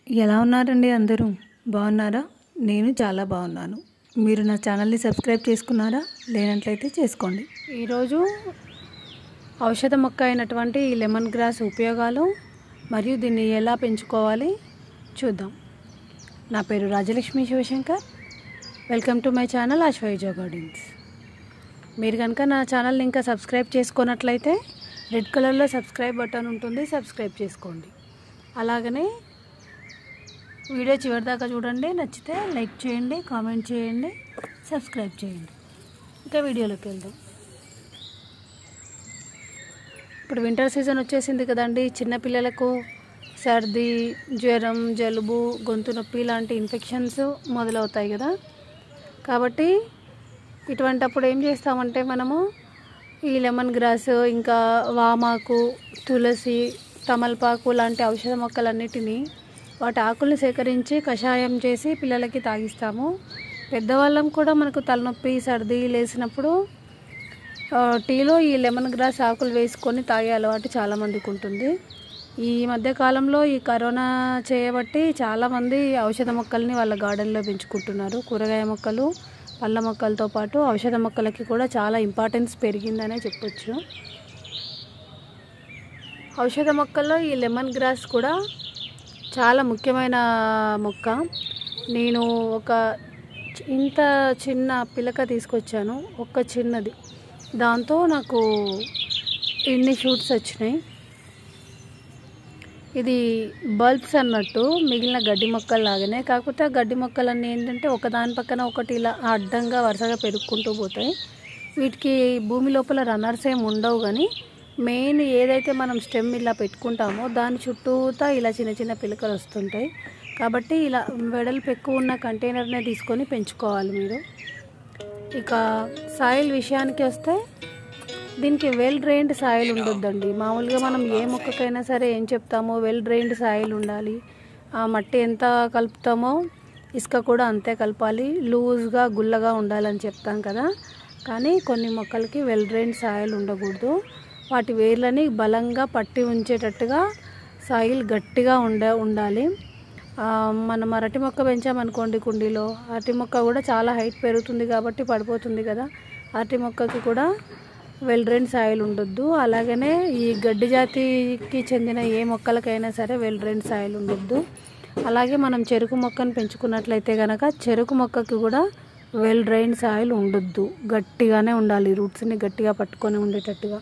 ఎలా ఉన్నారండి అందరూ బాగున్నారా నేను చాలా బాగున్నాను మీరు నా ఛానల్ని సబ్స్క్రైబ్ చేసుకున్నారా లేనట్లయితే చేసుకోండి ఈరోజు ఔషధ మొక్క అయినటువంటి ఈ లెమన్ గ్రాస్ ఉపయోగాలు మరియు దీన్ని ఎలా పెంచుకోవాలి చూద్దాం నా పేరు Rajalakshmi Shivashankar welcome to my channel Ashwayuja gardens మీరు కనుక నా ఛానల్ని ఇంకా సబ్స్క్రైబ్ చేసుకున్నట్లయితే రెడ్ కలర్లో సబ్స్క్రైబ్ బటన్ ఉంటుంది సబ్స్క్రైబ్ చేసుకోండి అలాగనే వీడియో చివరిదాకా చూడండి నచ్చితే లైక్ చేయండి కామెంట్ చేయండి సబ్స్క్రైబ్ చేయండి ఇంకా వీడియోలోకి వెళ్దాం ఇప్పుడు వింటర్ సీజన్ వచ్చేసింది కదండి చిన్నపిల్లలకు సర్ది జ్వరం జలుబు గొంతు నొప్పి లాంటి ఇన్ఫెక్షన్స్ మొదలవుతాయి కదా కాబట్టి ఇటువంటప్పుడు ఏం చేస్తామంటే మనము ఈ లెమన్ గ్రాస్ ఇంకా వామాకు తులసి తమలపాకు లాంటి ఔషధ మొక్కలన్నిటినీ వాటి ఆకుల్ని సేకరించి కషాయం చేసి పిల్లలకి తాగిస్తాము పెద్దవాళ్ళం కూడా మనకు తలనొప్పి సర్ది లేసినప్పుడు ఆ, టీలో ఈ లెమన్ గ్రాస్ ఆకులు వేసుకొని తాగే అలవాటు చాలామందికి ఉంటుంది ఈ మధ్య కాలంలో ఈ కరోనా చేయబట్టి చాలామంది ఔషధ మొక్కల్ని వాళ్ళ గార్డెన్లో పెంచుకుంటున్నారు కూరగాయ మొక్కలు పళ్ళ మొక్కలతో పాటు ఔషధ మొక్కలకి కూడా చాలా ఇంపార్టెన్స్ పెరిగిందనే చెప్పొచ్చు ఔషధ మొక్కల్లో ఈ లెమన్ గ్రాస్ కూడా చాలా ముఖ్యమైన మొక్క నేను ఒక చి- ఇంత చిన్న పిలక తీసుకొచ్చాను ఒక్క చిన్నది దాంతో నాకు ఇన్ని షూట్స్ వచ్చినాయి ఇది బల్బ్స్ అన్నట్టు మిగిలిన గడ్డి మొక్కలు లాగానే కాకపోతే ఆ గడ్డి మొక్కలన్నీ ఏంటంటే ఒకదాని పక్కన ఒకటి ఇలా అడ్డంగా వరుసగా పెరుక్కుంటూ పోతాయి వీటికి భూమి లోపల రన్నర్స్ ఏమి ఉండవు కానీ మెయిన్ ఏదైతే మనం స్టెమ్ ఇలా పెట్టుకుంటామో దాని చుట్టూతా ఇలా చిన్న చిన్న పిలకలు వస్తుంటాయి కాబట్టి ఇలా వెడల్పు ఎక్కువ ఉన్న కంటైనర్నే తీసుకొని పెంచుకోవాలి మీరు ఇక సాయిల్ విషయానికి వస్తే దీనికి వెల్ డ్రైన్డ్ సాయిల్ ఉండొద్దండి మామూలుగా మనం ఏ మొక్కకైనా సరే ఏం చెప్తామో వెల్ డ్రైన్డ్ సాయిల్ ఉండాలి ఆ మట్టి ఎంత కలుపుతామో ఇసుక కూడా అంతే కలపాలి లూజ్గా గుల్లగా ఉండాలని చెప్తాం కదా కానీ కొన్ని మొక్కలకి వెల్ డ్రైన్డ్ సాయిల్ ఉండకూడదు వాటి వేర్లని బలంగా పట్టి ఉంచేటట్టుగా సాయిల్ గట్టిగా ఉండ ఉండాలి ఆ, మనం అరటి మొక్క పెంచామనుకోండి కుండీలో అరటి మొక్క కూడా చాలా హైట్ పెరుగుతుంది కాబట్టి పడిపోతుంది కదా అరటి మొక్కకి కూడా వెల్ డ్రైన్ సాయిల్ ఉండొద్దు అలాగనే ఈ గడ్డి జాతికి చెందిన ఏ మొక్కలకైనా సరే వెల్ డ్రైన్ సాయిల్ ఉండొద్దు అలాగే మనం చెరుకు మొక్కను పెంచుకున్నట్లయితే కనుక చెరుకు మొక్కకి కూడా వెల్ డ్రైన్ సాయిల్ ఉండొద్దు గట్టిగానే ఉండాలి రూట్స్ని గట్టిగా పట్టుకొని ఉండేటట్టుగా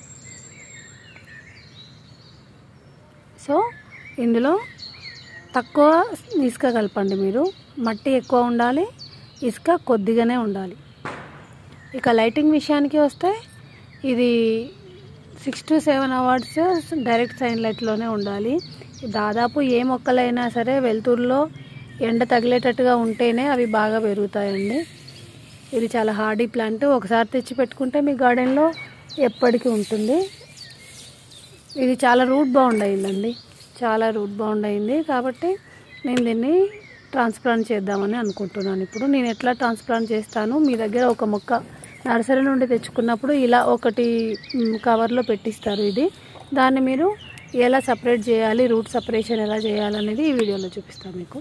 సో ఇందులో తక్కువ ఇసుక కలపండి మీరు మట్టి ఎక్కువ ఉండాలి ఇసుక కొద్దిగానే ఉండాలి ఇక లైటింగ్ విషయానికి వస్తే ఇది six to seven hours direct sun లైట్లోనే ఉండాలి దాదాపు ఏ మొక్కలైనా సరే వెలుతురులో ఎండ తగిలేటట్టుగా ఉంటేనే అవి బాగా పెరుగుతాయండి ఇది చాలా హార్డీ ప్లాంట్ ఒకసారి తెచ్చి పెట్టుకుంటే మీ గార్డెన్లో ఎప్పటికీ ఉంటుంది ఇది చాలా రూట్ బౌండ్ అయిందండి చాలా రూట్ బౌండ్ అయింది కాబట్టి నేను దీన్ని ట్రాన్స్ప్లాంట్ చేద్దామని అనుకుంటున్నాను ఇప్పుడు నేను ఎట్లా ట్రాన్స్ప్లాంట్ చేస్తాను మీ దగ్గర ఒక మొక్క నర్సరీ నుండి తెచ్చుకున్నప్పుడు ఇలా ఒకటి మ్, కవర్లో పెట్టిస్తారు ఇది దాన్ని మీరు ఎలా సపరేట్ చేయాలి రూట్ సపరేషన్ ఎలా చేయాలనేది ఈ వీడియోలో చూపిస్తాను మీకు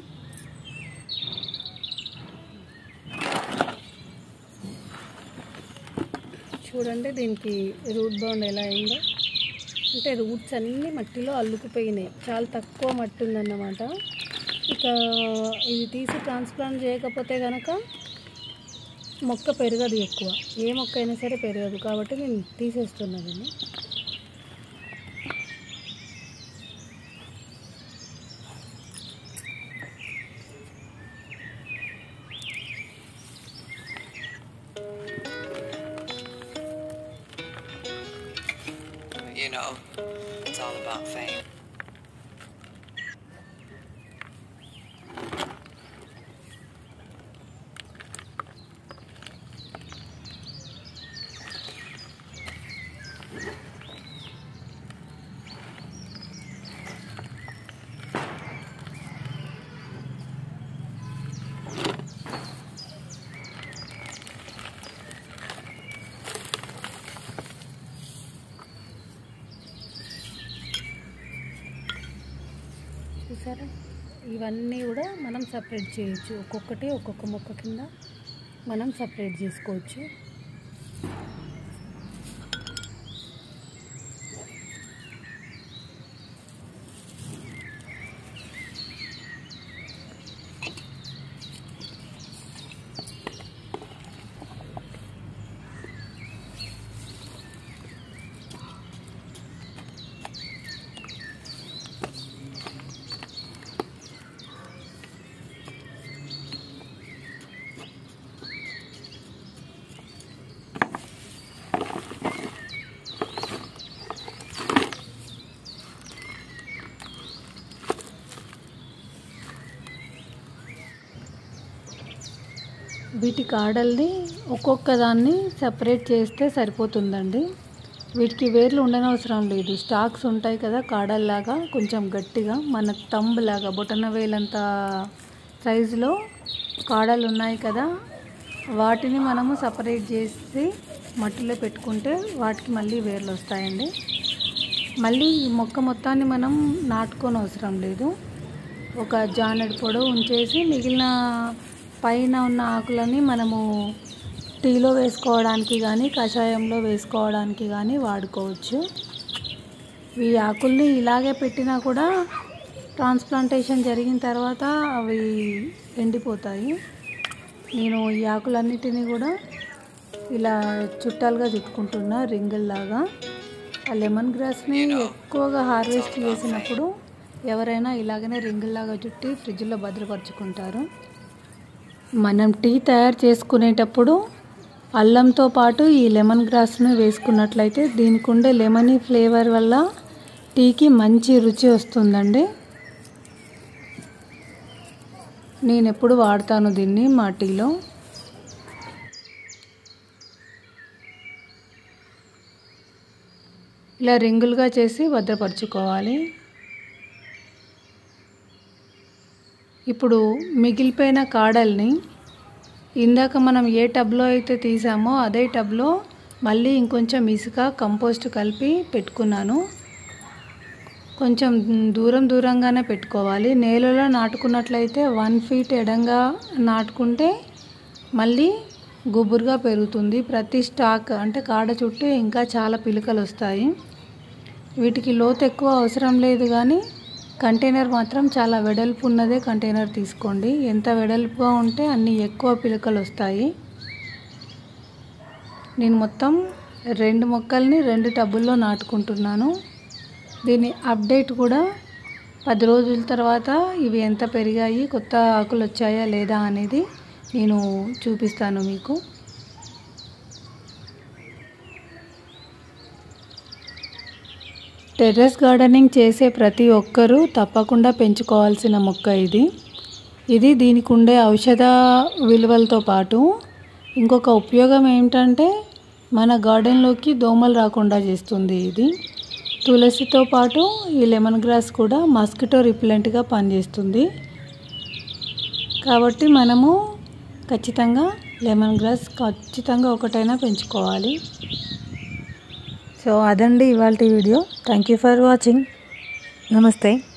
చూడండి దీనికి రూట్ బౌండ్ ఎలా అయిందో అంటే రూట్స్ అన్నీ మట్టిలో అల్లుకుపోయినాయి చాలా తక్కువ మట్టి ఉందన్నమాట ఇక ఇది తీసి ట్రాన్స్ప్లాంట్ చేయకపోతే కనుక మొక్క పెరగదు ఎక్కువ ఏ మొక్క అయినా సరే పెరగదు కాబట్టి నేను తీసేస్తున్నాను You know, it's all about fame. చూసారా ఇవన్నీ కూడా మనం సపరేట్ చేయొచ్చు ఒక్కొక్కటి ఒక్కొక్క మొక్క కింద మనం సపరేట్ చేసుకోవచ్చు వీటి కాడల్ని ఒక్కొక్క దాన్ని సపరేట్ చేస్తే సరిపోతుందండి వీటికి వేర్లు ఉండనవసరం లేదు స్టాక్స్ ఉంటాయి కదా కాడల్లాగా కొంచెం గట్టిగా మన తంబ్ లాగా బొటన వేలంత సైజులో కాడలు ఉన్నాయి కదా వాటిని మనము సపరేట్ చేసి మట్టిలో పెట్టుకుంటే వాటికి మళ్ళీ వేర్లు వస్తాయండి మళ్ళీ ఈ మొక్క మొత్తాన్ని మనం నాటుకొని అవసరం లేదు ఒక జానెడు పొడవు ఉంచేసి మిగిలిన పైన ఉన్న ఆకులని మనము టీలో వేసుకోవడానికి కానీ కషాయంలో వేసుకోవడానికి కానీ వాడుకోవచ్చు ఈ ఆకుల్ని ఇలాగే పెట్టినా కూడా ట్రాన్స్ప్లాంటేషన్ జరిగిన తర్వాత అవి ఎండిపోతాయి నేను ఈ ఆకులన్నిటినీ కూడా ఇలా చుట్టాలుగా చుట్టుకుంటున్నా రింగుల్లాగా ఆ లెమన్ గ్రాస్ని ఎక్కువగా హార్వెస్ట్ చేసినప్పుడు ఎవరైనా ఇలాగనే రింగుల్లాగా చుట్టి ఫ్రిడ్జ్లో భద్రపరుచుకుంటారు మనం టీ తయారు చేసుకునేటప్పుడు అల్లంతో పాటు ఈ లెమన్ గ్రాస్ను వేసుకున్నట్లయితే దీనికి ఉండే లెమనీ ఫ్లేవర్ వల్ల టీకి మంచి రుచి వస్తుందండి నేను ఎప్పుడు వాడతాను దీన్ని మా టీలో ఇలా రింగులుగా చేసి భద్రపరచుకోవాలి ఇప్పుడు మిగిలిపోయిన కాడల్ని ఇందాక మనం ఏ టబ్లో అయితే తీసామో అదే టబ్లో మళ్ళీ ఇంకొంచెం ఇసుక కంపోస్ట్ కలిపి పెట్టుకున్నాను కొంచెం దూరం దూరంగానే పెట్టుకోవాలి నేలలో నాటుకున్నట్లయితే వన్ ఫీట్ ఎడంగా నాటుకుంటే మళ్ళీ గుబురుగా పెరుగుతుంది ప్రతి స్టాక్ అంటే కాడ చుట్టూ ఇంకా చాలా పిలకలు వస్తాయి వీటికి లోతు ఎక్కువ అవసరం లేదు కానీ కంటైనర్ మాత్రం చాలా వెడల్పు ఉన్నదే కంటైనర్ తీసుకోండి ఎంత వెడల్పుగా ఉంటే అన్ని ఎక్కువ పిలకలు వస్తాయి నేను మొత్తం రెండు మొక్కల్ని రెండు టబ్బుల్లో నాటుకుంటున్నాను దీని అప్డేట్ కూడా పది రోజుల తర్వాత ఇవి ఎంత పెరిగాయి కొత్త ఆకులు వచ్చాయా లేదా అనేది నేను చూపిస్తాను మీకు టెర్రస్ గార్డెనింగ్ చేసే ప్రతి ఒక్కరూ తప్పకుండా పెంచుకోవాల్సిన మొక్క ఇది ఇది దీనికి ఉండే ఔషధ విలువలతో పాటు ఇంకొక ఉపయోగం ఏమిటంటే మన గార్డెన్లోకి దోమలు రాకుండా చేస్తుంది ఇది తులసితో పాటు ఈ లెమన్ గ్రాస్ కూడా మస్కిటో రిప్లెంట్గా పనిచేస్తుంది కాబట్టి మనము ఖచ్చితంగా లెమన్ గ్రాస్ ఖచ్చితంగా ఒకటైనా పెంచుకోవాలి సో అదండి ఇవాళ video thank you for watching నమస్తే